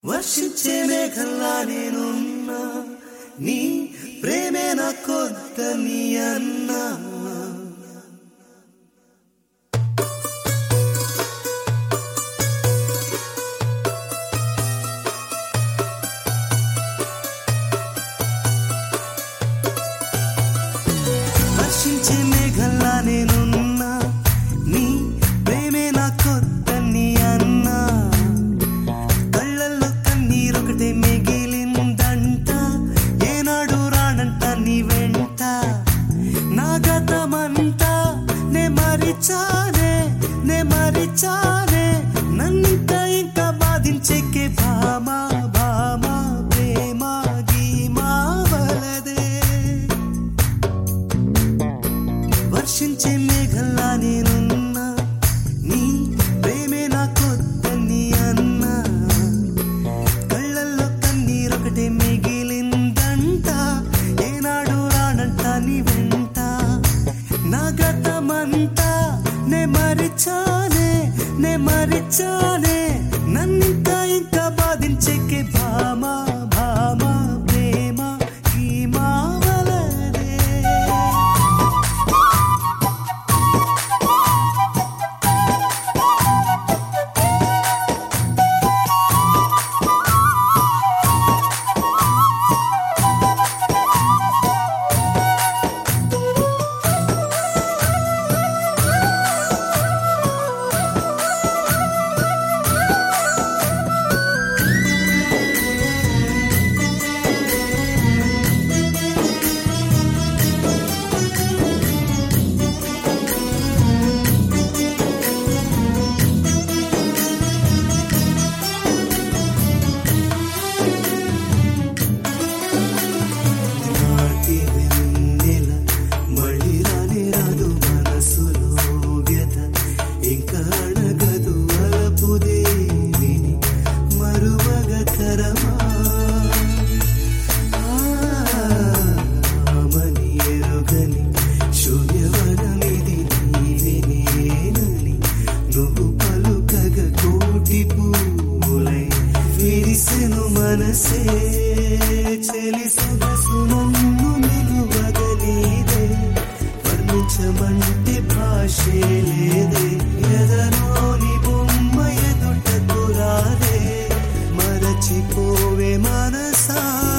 వర్షించే మేఘల్లా నేనున్నా నీ ప్రేమే నా కొద్దని అన్నా వర్షించే మేఘల్లా నేనున్నా నీ ప్రేమే నా కొద్దని అన్నా కళ్ళల్లో కన్నీరొకటే మిగిలిందంట ఏనాడు రానంట నీ వెంట నా గతమంతా నే మరిచానే నే మరిచానే నన్నింకా ఇంకా బాధించేకే భామా భామా ప్రేమ గీమా వలదే వర్షించే మేఘల్లా నేనున్నా నీ ప్రేమే నా కొద్దని అన్నా కళ్ళల్లో కన్నీరొకటే మిగిలిందంట ఏనాడు రానంట నీ వెంట నా గతమంతా నే మరిచానే నే మరిచానే నన్నింకా ఇంకా బాధించేకే భామా భామా ప్రేమ ఈ మావలదే నాటి వెన్నెల మళ్ళీ రానే రాదు మనసులో వ్యత ఇంకా అడగదు అలపు దేవిని మరువగ తరమా ఆమని ఎరుగని శూన్యవనమిది నీవే నేనని నువ్వు పలుకగ కోటి పూలై విరిసెను మనసే చెలి సొగసు నన్ను నిలువగలీదే వర్ణించమంటే భాషే లేదే ఎదలోని బొమ్మ ఎదుటకు రాదే మరచిపోవే మనసా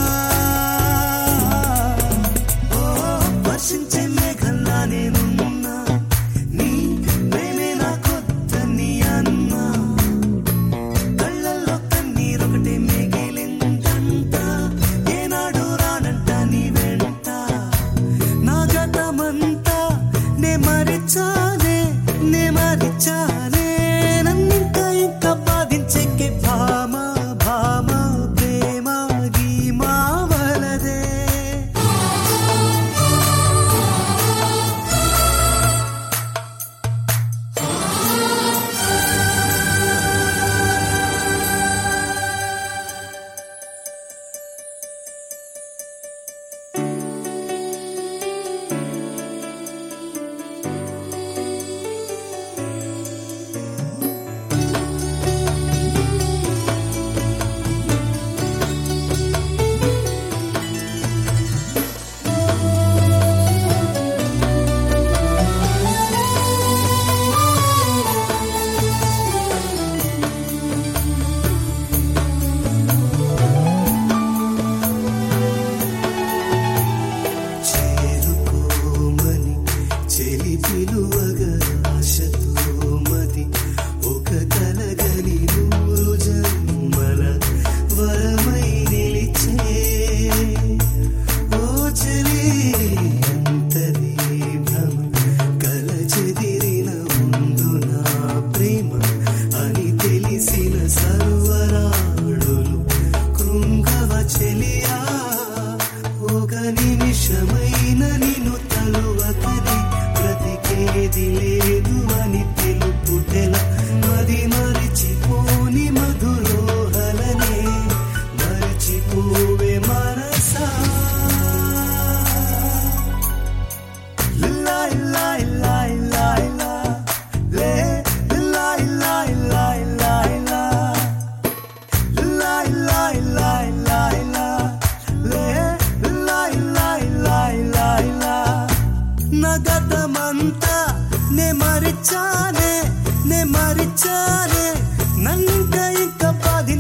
ఓ వర్షించే మేఘల్లా నేనున్నా నీ ప్రేమే నా కొద్దని అన్నా కళ్ళల్లో కన్నీరొకటి మిగిలిందంట ఏనాడు రానంట నీ వెంట నా గతమంతా నే మరిచానే నే మరిచానే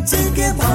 చిలికే